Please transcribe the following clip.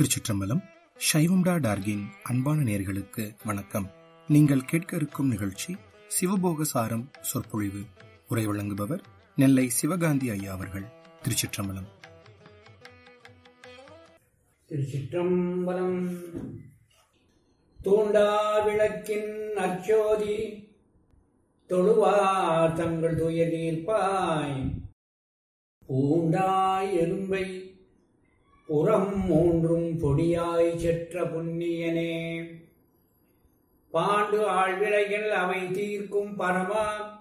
திருச்சிற்றம்பலம் சைவம்டா டார்கின் அன்பான நேர்களுக்கு வணக்கம் நீங்கள் கேட்க இருக்கும் நிகழ்ச்சி சிவபோக சாரம் சொற்பொழிவு உரை வழங்குபவர் நெல்லை சிவகாந்தி ஐயா அவர்கள் திருச்சிற்றம்பலம் திருச்சிற்றம்பலம் தூண்டா விளக்கின் அச்சோதி தொழுவார் தங்கள் துயர் தீர்ப்பாய் பூண்டாய் எறும்பை புறம் மூன்றும் பொடியாய் செற்ற புண்ணியனே பாண்டு ஆழ்விலைகள் அவை தீர்க்கும் பரமா